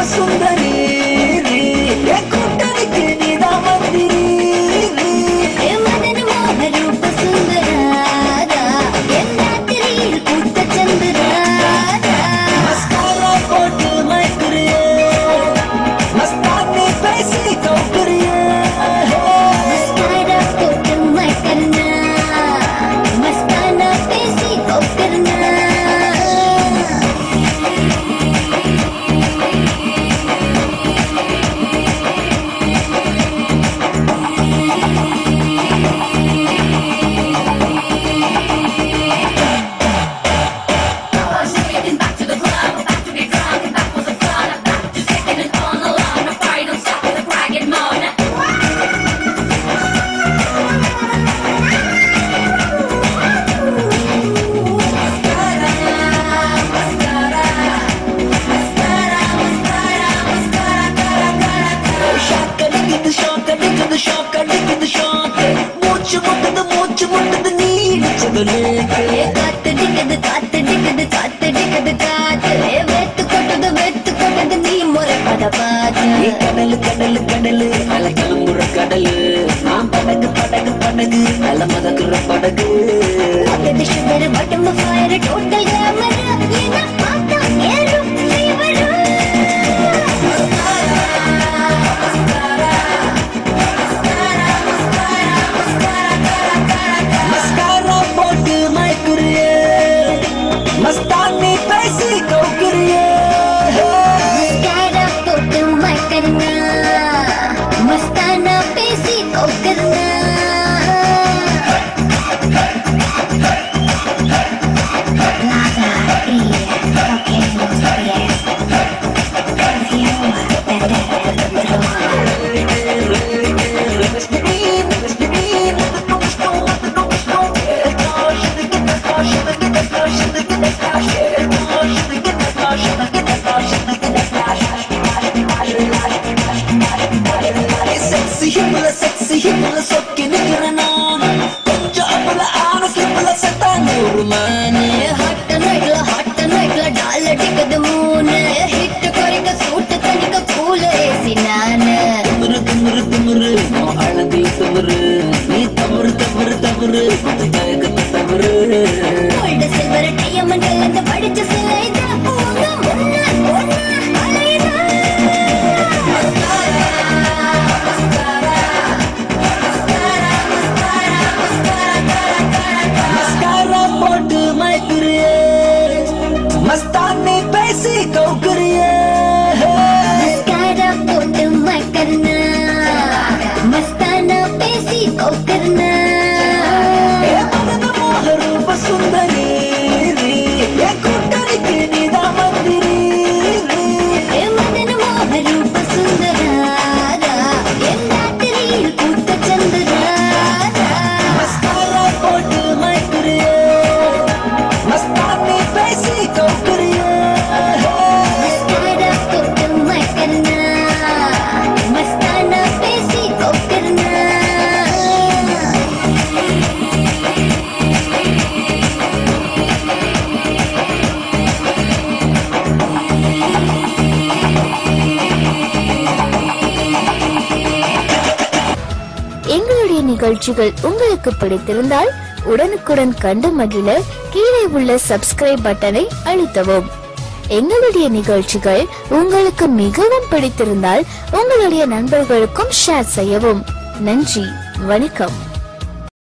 சுந்தரி என் கூட்டணிக்கு நீதான் மந்திரி ஏ மதன மோக ரூப சுந்தராதா என் ராத்திரியில் கூட்ட சந்திராதா மஸ்காரா போட்டு மயக்குறியே மஸ்தானி பேசி கவுக்குறியே मस्कारा कोट मैं करना मस्ताना पेशी को करना ஷாக் அடிக்குது ஷாக் அடிக்குது ஷாக் அடிக்குது ஷாக் மூச்சு முட்டுது மூச்சு முட்டுது நீ இடிச்சது லேக்கு ஏ காத்து டிக்குது காத்து டிக்குது காத்து டிக்குது காத்து ஏ வெத்து கொட்டுது வெத்து கொட்டுது நீ முறைப்பட பாத்து ஏ கடலு கடலு கடலு அல கிளம்புற கடலு நான் படகு படகு படகு அல மதக்குற படகு What the sugar, bottom of fire, total glamour. ஏன்னா பார்த்தா ஏறும் fever. மஸ்காரா போட்டு மயக்குறியே மஸ்தானி பேசி கவுக்குறியே Mascara போட்டு மயக்கறனா. மஸ்தானா பேசி கொக்கறனா. Nada, yeah, okay, yes. If you are better control. Sexy himla, sexy himla, சொக்கி நிக்கிறேன் நான். கொஞ்சம் அப்பல ஆன slipல செத்தா நூறு மானு. ஹாட் நைட்ல ஹாட் நைட்ல டால் அடிக்குது மூணு ஹிட் குறைக்க சூட்டு தணிக்க கூல ஏசி நானு திமிரு, திமிரு, திமிரு, உன் அழகில் திமிரு. நீ தவறு, தவறு, தவறு, கொஞ்சம் தயக்கத்தை தவறு. கோல்டு சில்வர் டைமண்ட் கலந்து படிச்ச சிலைதா உங்க முன்ன ஒண்ணு அலையுதா மஸ்காரா போட்டு மயக்குறியே மஸ்தானி பேசி கவுக்குறியே மஸ்காரா போட்டு மக்கர்னா மஸ்தானா பேசி கொக்கர்னா ஏ மதன மோக ரூப சுந்தரி என் கூட்டணிக்கு நீதான் மந்திரி ஏ மதன மோக ரூப சுந்தராதா என் ராத்திரியில் கூட்ட சந்திராதா மஸ்காரா போட்டு மயக்குறியே மஸ்தானி பேசி கவுக்குறியே மஸ்காரா போட்டு மக்கர்னா மஸ்தானா பேசி கொக்கர்னா எங்களுடைய நிகழ்ச்சிகள் உங்களுக்கு பிடித்திருந்தால் உடனுக்குடன் கண்டு மகிழ கீழே உள்ள சப்ஸ்கிரைப் பட்டனை அழுத்தவும் எங்களுடைய நிகழ்ச்சிகள் உங்களுக்கு மிகவும் பிடித்திருந்தால் உங்களுடைய நண்பர்களுக்கும் ஷேர் செய்யவும் நன்றி வணக்கம்